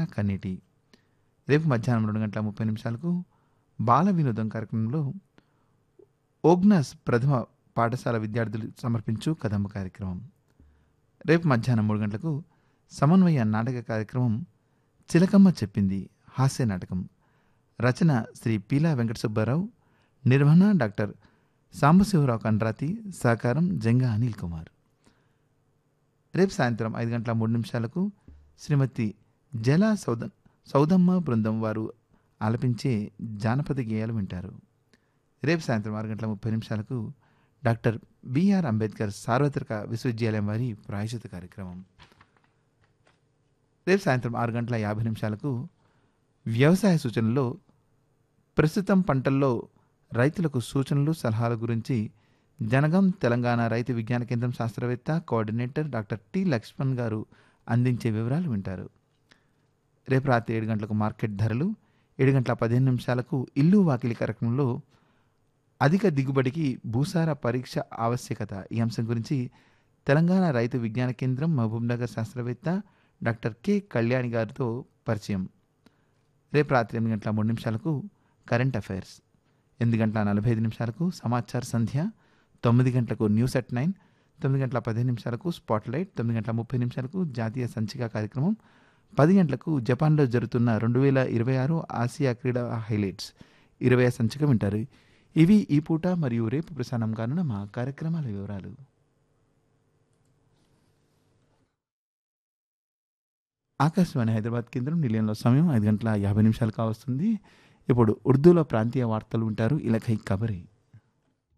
కన్నీటి రేపు మధ్యాహ్నం రెండు గంటల ముప్పై నిమిషాలకు బాల వినోదం కార్యక్రమంలో ఓగ్నాస్ ప్రథమ పాఠశాల విద్యార్థులు సమర్పించు కదంబ కార్యక్రమం రేపు మధ్యాహ్నం మూడు గంటలకు సమన్వయ నాటక కార్యక్రమం చిలకమ్మ చెప్పింది హాస్య నాటకం రచన శ్రీ పీలా వెంకట సుబ్బారావు నిర్వహణ డాక్టర్ సాంబశివరావు కండ్రాతి సహకారం జంగా అనిల్ కుమార్ రేపు సాయంత్రం ఐదు గంటల మూడు నిమిషాలకు శ్రీమతి జల సౌద సౌదమ్మ బృందం వారు ఆలపించే జానపద గేయాలు వింటారు రేపు సాయంత్రం ఆరు గంటల ముప్పై నిమిషాలకు డాక్టర్ బిఆర్ అంబేద్కర్ సార్వత్రిక విశ్వవిద్యాలయం వారి ప్రాయశ్చిత కార్యక్రమం రేపు సాయంత్రం ఆరు గంటల యాభై నిమిషాలకు వ్యవసాయ సూచనలో ప్రస్తుతం పంటల్లో రైతులకు సూచనలు సలహాల గురించి జనగం తెలంగాణ రైతు విజ్ఞాన కేంద్రం శాస్త్రవేత్త కోఆర్డినేటర్ డాక్టర్ టి లక్ష్మణ్ గారు అందించే వివరాలు వింటారు రేపు రాత్రి ఏడు గంటలకు మార్కెట్ ధరలు ఏడు గంటల పదిహేను నిమిషాలకు ఇల్లు వాకిలి కార్యక్రమంలో అధిక దిగుబడికి భూసార పరీక్ష ఆవశ్యకత ఈ అంశం గురించి తెలంగాణ రైతు విజ్ఞాన కేంద్రం మహబూబ్నగర్ శాస్త్రవేత్త డాక్టర్ కె కళ్యాణి గారితో పరిచయం రేపు రాత్రి ఎనిమిది గంటల మూడు నిమిషాలకు కరెంట్ అఫైర్స్ ఎనిమిది గంటల నలభై ఐదు నిమిషాలకు సమాచార సంధ్య తొమ్మిది గంటలకు న్యూస్ అట్ నైన్ తొమ్మిది గంటల పదిహేను నిమిషాలకు స్పాట్ లైట్ తొమ్మిది గంటల ముప్పై నిమిషాలకు జాతీయ సంచిక కార్యక్రమం పది గంటలకు జపాన్లో జరుగుతున్న రెండు వేల ఇరవై ఆరు ఆసియా క్రీడా హైలైట్స్ ఇరవై సంచిక వింటారు ఇవి ఈ పూట మరియు రేపు ప్రసారం కానున్న మా కార్యక్రమాల వివరాలు ఆకాశవాణి హైదరాబాద్ కేంద్రం నిలయంలో సమయం ఐదు గంటల యాభై నిమిషాలు కావస్తుంది ఇప్పుడు ఉర్దూలో ప్రాంతీయ వార్తలు వింటారు ఇలఖై కబరే